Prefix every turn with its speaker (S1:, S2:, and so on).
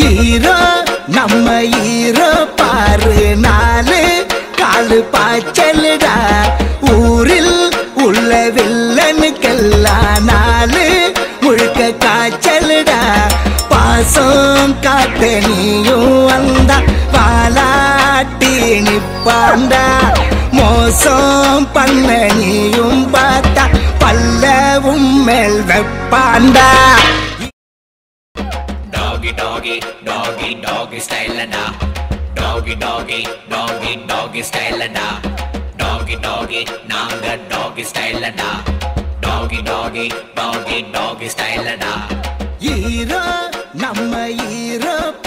S1: Hero நம்ம hero பாரு நாலு காலு பாய்ச்சலுடா ஊரில் உள்ள வில்லனுக்கெல்லாம் நாலு முழுக்க காய்ச்சலுடா பாசம் காத்த நீயும் வந்தா பாலாட்டி நிப்பாண்டா மோசம் பண்ண நீயும் பார்த்தா பல்லவும் மேல் வெப்பாண்டா
S2: Doggy, doggy, doggy, doggy style da. Doggy, doggy, doggy, doggy style da. Doggy, doggy, naanga doggy style da. Doggy, doggy, doggy, doggy style da.
S1: Hero நம்ம ஹீரோ